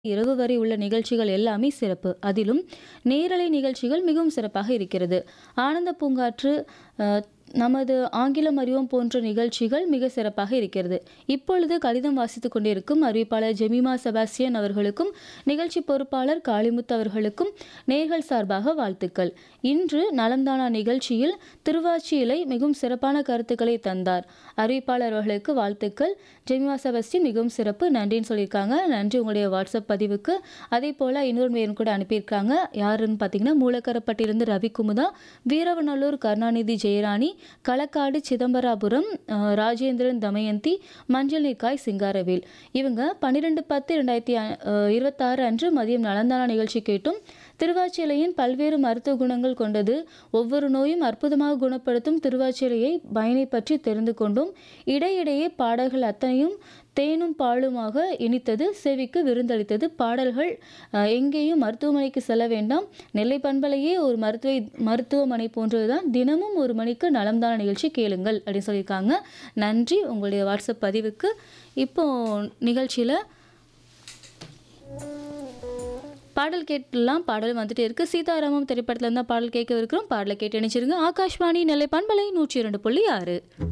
இரவு வரை உள்ள நிகழ்ச்சிகள் எல்லாமே சிறப்பு அதிலும் நேரலை நிகழ்ச்சிகள் மிகவும் சிறப்பாக இருக்கிறது ஆனந்த பூங்காற்று அஹ், நமது ஆங்கிலம் அறிவோம் போன்ற நிகழ்ச்சிகள் மிக சிறப்பாக இருக்கிறது இப்பொழுது கடிதம் வாசித்துக் கொண்டிருக்கும் அறிவிப்பாளர் ஜெமிமா செபாஸ்டியன் அவர்களுக்கும் நிகழ்ச்சி பொறுப்பாளர் காளிமுத்து அவர்களுக்கும் நேர்கள் சார்பாக வாழ்த்துக்கள் இன்று நலம்தானா நிகழ்ச்சியில் திருவாச்சியிலை மிகவும் சிறப்பான கருத்துக்களை தந்தார் அறிவிப்பாளர் அவர்களுக்கு வாழ்த்துக்கள் ஜெமிமா செபாஸ்டியன் மிகவும் சிறப்பு நன்றின்னு சொல்லியிருக்காங்க நன்றி உங்களுடைய வாட்ஸ்அப் பதிவுக்கு அதே போல் இன்னொரு மேலும் கூட அனுப்பியிருக்காங்க யாருன்னு பார்த்தீங்கன்னா மூலக்கரப்பட்டிலிருந்து ரவிக்குமுதா வீரவநல்லூர் கருணாநிதி ஜெயராணி களக்காடு சிதம்பராபுரம் அஹ், ராஜேந்திரன் தமயந்தி மஞ்சள் நீர்க்காய் சிங்காரவேல் இவங்க பன்னிரெண்டு பத்து ரெண்டாயிரத்தி இருபத்தாறு அன்று மதியம் நலந்தானா நிகழ்ச்சி கேட்டும் திருவாச்சிலையின் பல்வேறு மருத்துவ குணங்கள் கொண்டது ஒவ்வொரு நோயும் அற்புதமாக குணப்படுத்தும் திருவாச்சிலையை பயனை பற்றி தெரிந்து கொண்டும் இடையிடையே பாடல்கள் அத்தனையும் தேனும் பாலுமாக இனித்தது செவிக்கு விருந்தளித்தது பாடல்கள் அஹ், எங்கேயும் மருத்துவமனைக்கு செல்ல வேண்டாம் நெல்லை பண்பலையே ஒரு மருத்துவ மருத்துவமனை போன்றதுதான் தினமும் ஒரு மணிக்கு நலம்தான நிகழ்ச்சி கேளுங்கள் அப்படின்னு சொல்லியிருக்காங்க நன்றி உங்களுடைய வாட்ஸ்அப் பதிவுக்கு இப்போ நிகழ்ச்சியில் பாடல் கேட்டுலாம் பாடல் வந்துட்டே இருக்கு சீதாராமம் திரைப்படத்துல இருந்தால் பாடல் கேட்க இருக்கிறோம் பாடலை கேட்டு நினைச்சிருங்க ஆகாஷ்வாணி நெல்லை பண்பலை நூற்றி இரண்டு புள்ளி ஆறு